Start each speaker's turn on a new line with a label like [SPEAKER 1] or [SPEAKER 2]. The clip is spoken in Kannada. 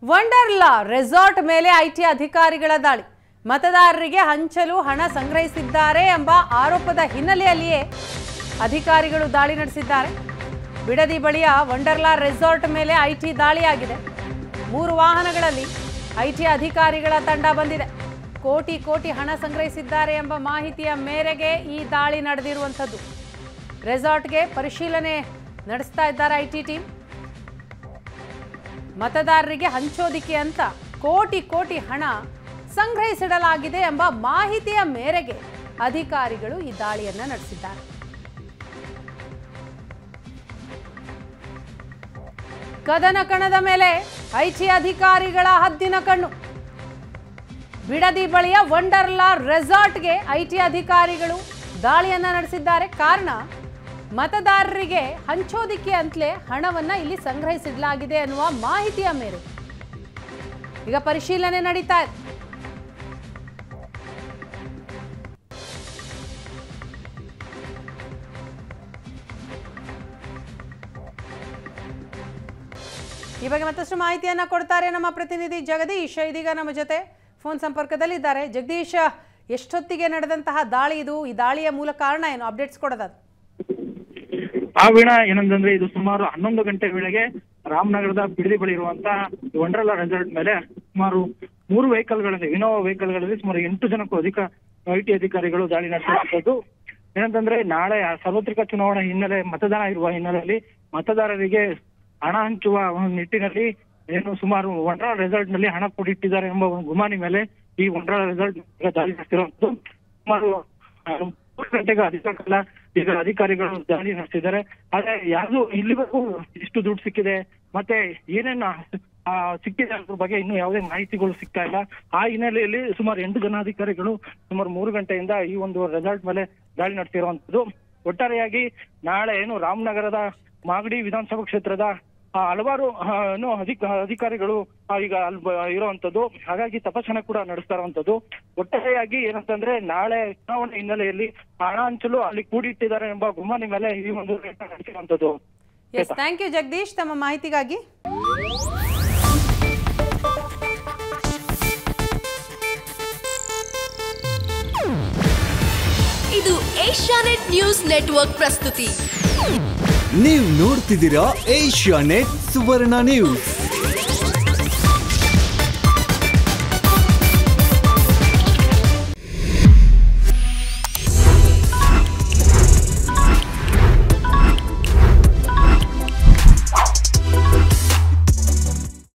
[SPEAKER 1] ವಂಡರ್ಲಾ ರೆಸಾರ್ಟ್ ಮೇಲೆ ಐಟಿ ಅಧಿಕಾರಿಗಳ ದಾಳಿ ಮತದಾರರಿಗೆ ಹಂಚಲು ಹಣ ಸಂಗ್ರಹಿಸಿದ್ದಾರೆ ಎಂಬ ಆರೋಪದ ಹಿನ್ನೆಲೆಯಲ್ಲಿಯೇ ಅಧಿಕಾರಿಗಳು ದಾಳಿ ನಡೆಸಿದ್ದಾರೆ ಬಿಡದಿ ಬಳಿಯ ವಂಡರ್ಲಾ ರೆಸಾರ್ಟ್ ಮೇಲೆ ಐಟಿ ದಾಳಿಯಾಗಿದೆ ಮೂರು ವಾಹನಗಳಲ್ಲಿ ಐಟಿ ಅಧಿಕಾರಿಗಳ ತಂಡ ಬಂದಿದೆ ಕೋಟಿ ಕೋಟಿ ಹಣ ಸಂಗ್ರಹಿಸಿದ್ದಾರೆ ಎಂಬ ಮಾಹಿತಿಯ ಮೇರೆಗೆ ಈ ದಾಳಿ ನಡೆದಿರುವಂಥದ್ದು ರೆಸಾರ್ಟ್ಗೆ ಪರಿಶೀಲನೆ ನಡೆಸ್ತಾ ಇದ್ದಾರೆ ಐಟಿ ಟೀಮ್ ಮತದಾರರಿಗೆ ಹಂಚೋದಿಕ್ಕೆ ಅಂತ ಕೋಟಿ ಕೋಟಿ ಹಣ ಸಂಗ್ರಹಿಸಿಡಲಾಗಿದೆ ಎಂಬ ಮಾಹಿತಿಯ ಮೇರೆಗೆ ಅಧಿಕಾರಿಗಳು ಈ ದಾಳಿಯನ್ನ ನಡೆಸಿದ್ದಾರೆ ಕದನ ಕಣದ ಮೇಲೆ ಐಟಿ ಅಧಿಕಾರಿಗಳ ಹದ್ದಿನ ಕಣ್ಣು ಬಿಡದಿ ಬಳಿಯ ವಂಡರ್ಲಾ ರೆಸಾರ್ಟ್ಗೆ ಐಟಿ ಅಧಿಕಾರಿಗಳು ದಾಳಿಯನ್ನ ನಡೆಸಿದ್ದಾರೆ ಕಾರಣ ಮತದಾರರಿಗೆ ಹಂಚೋದಿಕ್ಕೆ ಅಂತಲೇ ಹಣವನ್ನ ಇಲ್ಲಿ ಸಂಗ್ರಹಿಸಿಡಲಾಗಿದೆ ಅನ್ನುವ ಮಾಹಿತಿಯ ಮೇರೆಗೆ ಈಗ ಪರಿಶೀಲನೆ ನಡೀತಾ ಇದೆ ಈ ಬಗ್ಗೆ ಮತ್ತಷ್ಟು ಮಾಹಿತಿಯನ್ನ ಕೊಡ್ತಾರೆ ನಮ್ಮ ಪ್ರತಿನಿಧಿ ಜಗದೀಶ್ ಇದೀಗ ನಮ್ಮ ಜೊತೆ ಫೋನ್ ಸಂಪರ್ಕದಲ್ಲಿದ್ದಾರೆ ಜಗದೀಶ್ ಎಷ್ಟೊತ್ತಿಗೆ ನಡೆದಂತಹ ದಾಳಿ ಇದು ಈ ದಾಳಿಯ ಮೂಲ ಕಾರಣ ಏನು ಅಪ್ಡೇಟ್ಸ್ ಕೊಡೋದಾದ್ರೆ
[SPEAKER 2] ಆ ವೀಣಾ ಏನಂತಂದ್ರೆ ಇದು ಸುಮಾರು ಹನ್ನೊಂದು ಗಂಟೆ ವೇಳೆಗೆ ರಾಮನಗರದ ಬಿಡದಿ ಬಳಿ ಇರುವಂತಹ ವಂಡರ್ಲಾ ರೆಸಾರ್ಟ್ ಮೇಲೆ ಸುಮಾರು ಮೂರು ವೆಹಿಕಲ್ಗಳಲ್ಲಿ ಇನೋವಾ ವೆಹಿಕಲ್ಗಳಲ್ಲಿ ಸುಮಾರು ಎಂಟು ಜನಕ್ಕೂ ಅಧಿಕ ಐಟಿ ಅಧಿಕಾರಿಗಳು ದಾಳಿ ನಡೆಸಿರುವಂತದ್ದು ಏನಂತಂದ್ರೆ ನಾಳೆ ಸಾರ್ವತ್ರಿಕ ಚುನಾವಣೆ ಹಿನ್ನೆಲೆ ಮತದಾನ ಇರುವ ಹಿನ್ನೆಲೆಯಲ್ಲಿ ಮತದಾರರಿಗೆ ಹಣ ಹಂಚುವ ಒಂದು ನಿಟ್ಟಿನಲ್ಲಿ ಏನು ಸುಮಾರು ವಂಡರ್ಲಾ ರೆಸಾರ್ಟ್ ನಲ್ಲಿ ಹಣ ಕೂಡಿಟ್ಟಿದ್ದಾರೆ ಎಂಬ ಒಂದು ಗುಮಾನಿ ಮೇಲೆ ಈ ವಂಡರ್ಲಾ ರೆಸಾರ್ಟ್ ದಾಳಿ ನಡೆಸಿರುವಂತದ್ದು ಸುಮಾರು ಆ, ಮೂರು ಗಂಟೆಗೆ ಅಧಿಕ ಕಾಲ ಈಗ ಅಧಿಕಾರಿಗಳು ದಾಳಿ ನಡೆಸಿದ್ದಾರೆ ಆದ್ರೆ ಯಾರು ಇಲ್ಲಿವರೆಗೂ ಎಷ್ಟು ದುಡ್ಡು ಸಿಕ್ಕಿದೆ ಮತ್ತೆ ಏನೇನು ಆ, ಸಿಕ್ಕಿದೆ ಅದ್ರ ಬಗ್ಗೆ ಇನ್ನೂ ಯಾವುದೇ ಮಾಹಿತಿಗಳು ಸಿಗ್ತಾ ಇಲ್ಲ ಆ ಹಿನ್ನೆಲೆಯಲ್ಲಿ ಸುಮಾರು ಎಂಟು ಜನ ಅಧಿಕಾರಿಗಳು ಸುಮಾರು ಮೂರು ಗಂಟೆಯಿಂದ ಈ ಒಂದು ರೆಸಾರ್ಟ್ ಮೇಲೆ ದಾಳಿ ನಡೆಸಿರುವಂತದ್ದು ಒಟ್ಟಾರೆಯಾಗಿ ನಾಳೆ ಏನು ರಾಮನಗರದ ಮಾಗಡಿ ವಿಧಾನಸಭಾ ಕ್ಷೇತ್ರದ ಆ, ಹಲವಾರು ಆ, ಏನು ಅಧಿಕ ಅಧಿಕಾರಿಗಳು ಆ, ಈಗ ಅಲ್ಲಿ ಬ- ಇರುವಂತದ್ದು ಹಾಗಾಗಿ ತಪಾಸಣೆ ಕೂಡ ನಡೆಸ್ತಾ ಇರುವಂತದ್ದು ಒಟ್ಟಾರೆಯಾಗಿ ಏನಂತಂದ್ರೆ ನಾಳೆ ಚುನಾವಣೆ ಹಿನ್ನೆಲೆಯಲ್ಲಿ ಹಣ ಹಂಚಲು ಅಲ್ಲಿ ಕೂಡಿಟ್ಟಿದ್ದಾರೆ ಎಂಬ ಗುಮಾನಿ ಮೇಲೆ ಈ ಒಂದು ರೇಟ್ ನಡೆಸಿರುವಂತದ್ದು
[SPEAKER 1] ಎಸ್ ಥ್ಯಾಂಕ್ ಯು ಜಗದೀಶ್ ತಮ್ಮ ಮಾಹಿತಿಗಾಗಿ
[SPEAKER 3] ಇದು ಏಷ್ಯಾನೆಟ್ ನ್ಯೂಸ್ ನೆಟ್ವರ್ಕ್ ಪ್ರಸ್ತುತಿ
[SPEAKER 4] ನೀವು ನೋಡ್ತಿದ್ದೀರಾ ಏಷ್ಯಾ ನೆಟ್ ಸುವರ್ಣ ನ್ಯೂಸ್